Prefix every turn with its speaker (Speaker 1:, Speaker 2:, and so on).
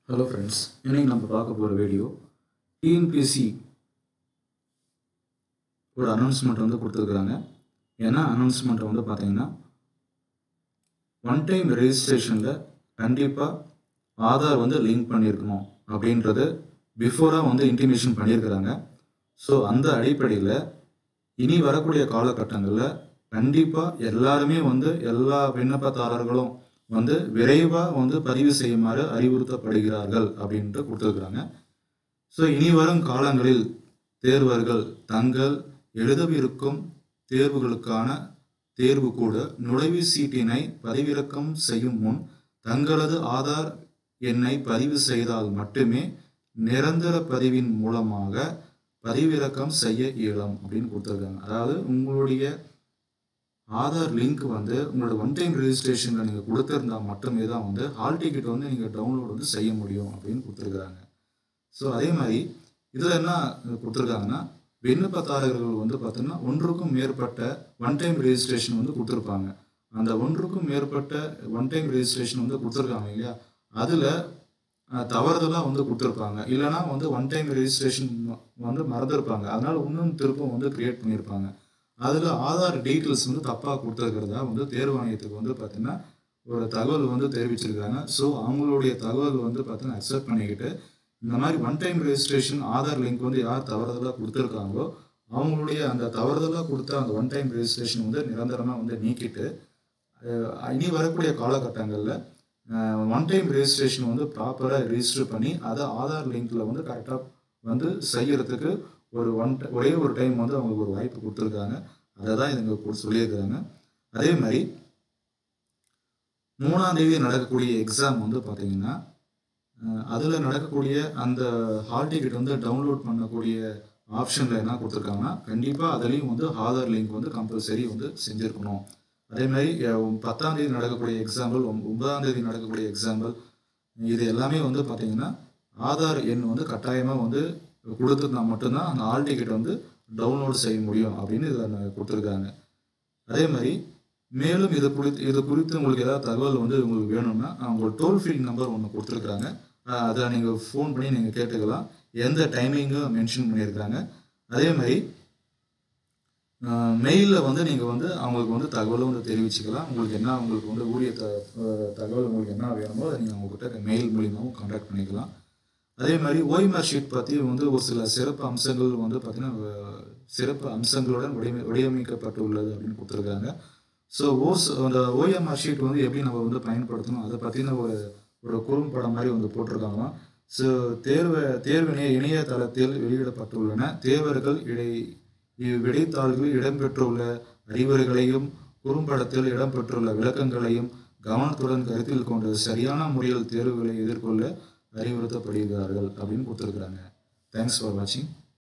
Speaker 1: hello friends இன்னைக்கு நம்ம பார்க்க போகிற வீடியோ டிஎன்பிஎஸ்சி ஒரு அனௌன்ஸ்மெண்ட் வந்து கொடுத்துருக்குறாங்க ஏன்னா அனௌன்ஸ்மெண்ட்டை வந்து பார்த்தீங்கன்னா ஒன் டைம் ரெஜிஸ்ட்ரேஷனில் கண்டிப்பாக ஆதார் வந்து லிங்க் பண்ணியிருக்கணும் அப்படின்றது பிஃபோராக வந்து இன்டிமேஷன் பண்ணியிருக்கிறாங்க ஸோ அந்த அடிப்படையில் இனி வரக்கூடிய காலகட்டங்களில் கண்டிப்பாக எல்லாருமே வந்து எல்லா விண்ணப்பதாரர்களும் வந்து விரைவாக வந்து பதிவு செய்யுமாறு அறிவுறுத்தப்படுகிறார்கள் அப்படின்ட்டு கொடுத்துருக்குறாங்க ஸோ இனி வரும் காலங்களில் தேர்வர்கள் தங்கள் எழுதவிருக்கும் தேர்வுகளுக்கான தேர்வு கூட நுழைவு சீட்டினை பதிவிறக்கம் செய்யும் முன் தங்களது ஆதார் எண்ணை பதிவு செய்தால் மட்டுமே நிரந்தர பதிவின் மூலமாக பதிவிறக்கம் செய்ய இயலும் அப்படின்னு கொடுத்துருக்காங்க அதாவது உங்களுடைய ஆதார் லிங்க் வந்து உங்களோட ஒன் டைம் ரெஜிஸ்ட்ரேஷனில் நீங்கள் கொடுத்துருந்தா மட்டுமே தான் வந்து ஹால் டிக்கெட் வந்து நீங்கள் டவுன்லோட் வந்து செய்ய முடியும் அப்படின்னு கொடுத்துருக்குறாங்க ஸோ அதே மாதிரி இதில் என்ன கொடுத்துருக்காங்கன்னா விண்ணப்பதாரர்கள் வந்து பார்த்தீங்கன்னா ஒன்றுக்கும் மேற்பட்ட ஒன் டைம் ரெஜிஸ்ட்ரேஷன் வந்து கொடுத்துருப்பாங்க அந்த ஒன்றுக்கும் மேற்பட்ட ஒன் டைம் ரெஜிஸ்ட்ரேஷன் வந்து கொடுத்துருக்காங்க இல்லையா அதில் தவறுதலாக வந்து கொடுத்துருப்பாங்க இல்லைனா வந்து ஒன் டைம் ரெஜிஸ்ட்ரேஷன் வந்து மறந்துருப்பாங்க அதனால இன்னும் திருப்பம் வந்து கிரியேட் பண்ணியிருப்பாங்க அதில் ஆதார் டீட்டெயில்ஸ் வந்து தப்பாக கொடுத்துருக்கிறதா வந்து தேர்வாணையத்துக்கு வந்து பார்த்தீங்கன்னா ஒரு தகவல் வந்து தெரிவிச்சிருக்காங்க ஸோ அவங்களுடைய தகவல் வந்து பார்த்தீங்கன்னா அக்செப்ட் பண்ணிக்கிட்டு இந்த மாதிரி one time registration Aadhaar link வந்து யார் தவறுதலாக கொடுத்துருக்காங்களோ அவங்களுடைய அந்த தவறுதலாக கொடுத்த அந்த ஒன் டைம் ரெஜிஸ்ட்ரேஷன் வந்து நிரந்தரமாக வந்து நீக்கிட்டு இனி வரக்கூடிய காலகட்டங்களில் ஒன் டைம் ரெஜிஸ்ட்ரேஷன் வந்து ப்ராப்பராக ரெஜிஸ்டர் பண்ணி அதை ஆதார் லிங்க்கில் வந்து கரெக்டாக வந்து செய்யறதுக்கு ஒரு ஒன் ஒரே ஒரு டைம் வந்து அவங்களுக்கு ஒரு வாய்ப்பு கொடுத்துருக்காங்க அதை தான் இதுங்க சொல்லியிருக்கிறாங்க அதே மாதிரி மூணாம் தேதி நடக்கக்கூடிய எக்ஸாம் வந்து பார்த்தீங்கன்னா அதில் நடக்கக்கூடிய அந்த ஹால் டிக்கெட் வந்து டவுன்லோட் பண்ணக்கூடிய ஆப்ஷனில் என்ன கொடுத்துருக்காங்கன்னா கண்டிப்பாக அதுலேயும் வந்து ஆதார் லிங்க் வந்து கம்பல்சரி வந்து செஞ்சுருக்கணும் அதே மாதிரி பத்தாம் தேதி நடக்கக்கூடிய எக்ஸாம்பிள் ஒன்பதாம் தேதி நடக்கக்கூடிய எக்ஸாம்பிள் இது எல்லாமே வந்து பார்த்தீங்கன்னா ஆதார் எண் வந்து கட்டாயமாக வந்து கொடுத்துருந்தா மட்டும்தான் அந்த ஆல் டிக்கெட் வந்து டவுன்லோட் செய்ய முடியும் அப்படின்னு இதில் கொடுத்துருக்காங்க அதே மாதிரி மேலும் இது குறித்து இது குறித்து உங்களுக்கு ஏதாவது தகவல் வந்து உங்களுக்கு வேணும்னா உங்களுக்கு டோல் ஃப்ரீ நம்பர் ஒன்று கொடுத்துருக்குறாங்க அதை நீங்கள் ஃபோன் பண்ணி நீங்கள் கேட்டுக்கலாம் எந்த டைமிங்கும் மென்ஷன் பண்ணியிருக்கிறாங்க அதே மாதிரி மெயிலில் வந்து நீங்கள் வந்து அவங்களுக்கு வந்து தகவலும் வந்து தெரிவிச்சுக்கலாம் உங்களுக்கு என்ன உங்களுக்கு வந்து ஊழிய த தகவல் உங்களுக்கு என்ன வேணுமோ அதை நீங்கள் அவங்ககிட்ட மெயில் மூலியமாகவும் கான்டாக்ட் பண்ணிக்கலாம் அதே மாதிரி ஓய்மார் ஷீட் பற்றி வந்து ஒரு சில சிறப்பு அம்சங்கள் வந்து பார்த்திங்கன்னா சிறப்பு அம்சங்களுடன் வடிவமை வடிவமைக்கப்பட்டுள்ளது அப்படின்னு கொடுத்துருக்காங்க ஸோ ஓஸ் அந்த ஓஎம்ஆர் ஷீட் வந்து எப்படி நம்ம வந்து பயன்படுத்தணும் அதை பற்றின ஒரு ஒரு குறும்படம் மாதிரி வந்து போட்டிருக்காங்களாம் ஸோ தேர்வு தேர்வினை இணையதளத்தில் வெளியிடப்பட்டுள்ளன தேர்வர்கள் இடை இவ்விடைத்தாள்களில் இடம்பெற்றுள்ள அறிவுரைகளையும் குறும்படத்தில் இடம்பெற்றுள்ள விளக்கங்களையும் கவனத்துடன் கருத்தில் கொண்டு சரியான முறையில் தேர்வுகளை எதிர்கொள்ள அறிவுறுத்தப்படுகிறார்கள் அப்படின்னு கொடுத்துருக்குறாங்க தேங்க்ஸ் ஃபார் வாட்சிங்